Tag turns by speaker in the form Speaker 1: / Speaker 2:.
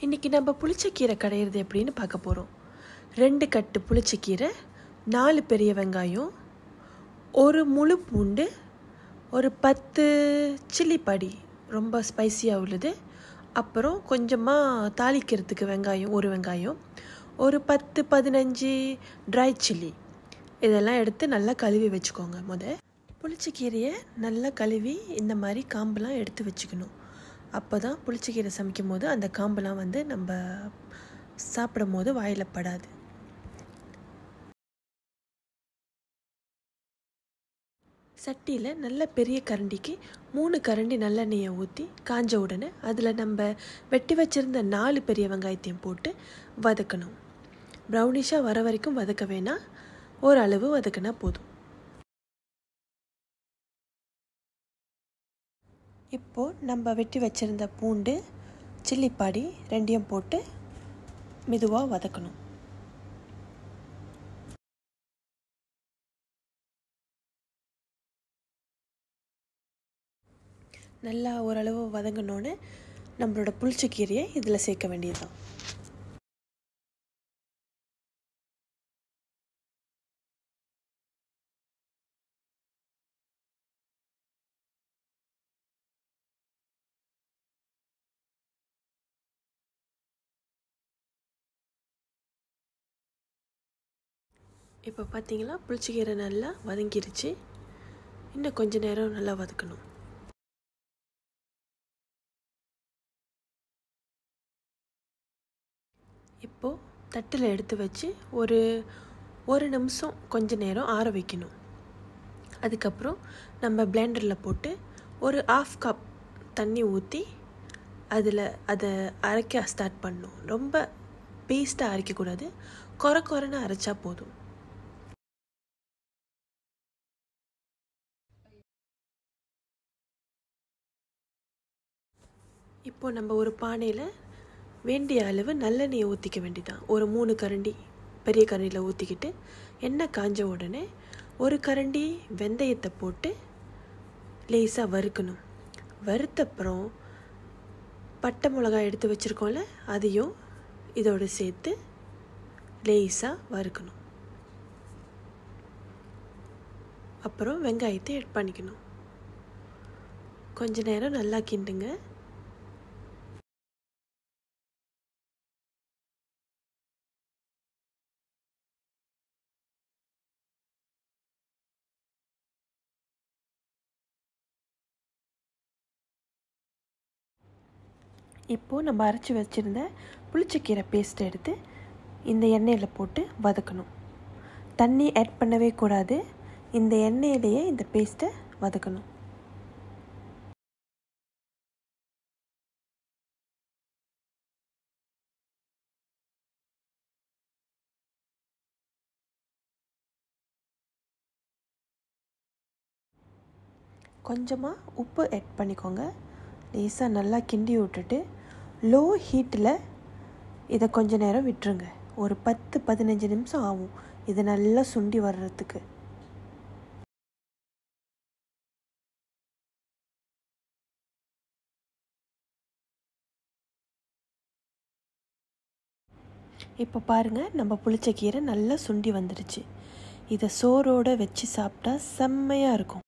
Speaker 1: இன்றைக்கி நம்ம புளிச்சக்கீரை கடையிறது எப்படின்னு பார்க்க போகிறோம் ரெண்டு கட்டு புளிச்சக்கீரை நாலு பெரிய வெங்காயம் ஒரு முழு பூண்டு ஒரு பத்து சில்லி படி ரொம்ப ஸ்பைசியாக உள்ளது அப்புறம் கொஞ்சமாக தாளிக்கிறதுக்கு வெங்காயம் ஒரு வெங்காயம் ஒரு பத்து பதினஞ்சு ட்ரை சில்லி இதெல்லாம் எடுத்து நல்லா கழுவி வச்சுக்கோங்க முத புளிச்சக்கீரையை நல்லா கழுவி இந்த மாதிரி காம்பெலாம் எடுத்து வச்சுக்கணும் அப்போ தான் புளிச்சக்கீரை சமைக்கும் போது அந்த காம்பெலாம் வந்து நம்ம சாப்பிடும் போது வாயில் படாது சட்டியில் நல்ல பெரிய கரண்டிக்கு மூணு கரண்டி நல்லெண்ணெயை ஊற்றி காஞ்ச உடனே அதில் நம்ம வெட்டி வச்சுருந்த நாலு பெரிய வெங்காயத்தையும் போட்டு வதக்கணும் ப்ரௌனிஷாக வர வரைக்கும் வதக்க வேணாம் ஓரளவு வதக்கினா போதும் இப்போது நம்ம வெட்டி வச்சுருந்த பூண்டு சில்லிப்பாடி ரெண்டையும் போட்டு மெதுவாக வதக்கணும் நல்லா ஓரளவு வதங்கினோன்னு நம்மளோட புளிச்சக்கீரையை இதில் சேர்க்க வேண்டியதுதான் இப்போ பார்த்தீங்களா புளிச்சக்கீரை நல்லா வதங்கிருச்சு இன்னும் கொஞ்ச நேரம் நல்லா வதக்கணும் இப்போது தட்டில் எடுத்து வச்சு ஒரு ஒரு நிமிஷம் கொஞ்ச நேரம் ஆற வைக்கணும் அதுக்கப்புறம் நம்ம பிளெண்டரில் போட்டு ஒரு ஆஃப் கப் தண்ணி ஊற்றி அதில் அதை அரைக்க ஸ்டார்ட் பண்ணணும் ரொம்ப பேஸ்ட்டாக அரைக்கக்கூடாது குறை குறைன்னு அரைச்சா போதும் இப்போது நம்ம ஒரு பானையில் வேண்டிய அளவு நல்லெண்ணெயை ஊற்றிக்க வேண்டியதான் ஒரு மூணு கரண்டி பெரிய கரண்டியில் ஊற்றிக்கிட்டு எண்ணெய் காஞ்ச உடனே ஒரு கரண்டி வெந்தயத்தை போட்டு லேசாக வறுக்கணும் வறுத்தப்புறம் பட்டை மிளகாய் எடுத்து வச்சுருக்கோம்ல அதையும் இதோடு சேர்த்து லேசாக வறுக்கணும் அப்புறம் வெங்காயத்தை எட் பண்ணிக்கணும் கொஞ்ச நேரம் நல்லா கிண்டுங்க இப்போது நம்ம அரைச்சி வச்சுருந்த புளிச்சக்கீரை பேஸ்ட்டை எடுத்து இந்த எண்ணெயில் போட்டு வதக்கணும் தண்ணி ஆட் பண்ணவே கூடாது இந்த எண்ணெயிலேயே இந்த பேஸ்ட்டை வதக்கணும் கொஞ்சமாக உப்பு ஆட் பண்ணிக்கோங்க லேசாக நல்லா கிண்டி விட்டுட்டு லோ ஹீட்டில் இதை கொஞ்ச நேரம் விட்டுருங்க ஒரு பத்து பதினஞ்சு நிமிஷம் ஆகும் இது நல்லா சுண்டி வர்றதுக்கு இப்போ பாருங்கள் நம்ம புளிச்சக்கீரை நல்லா சுண்டி வந்துடுச்சு இதை சோறோடு வச்சு சாப்பிட்டா செம்மையாக இருக்கும்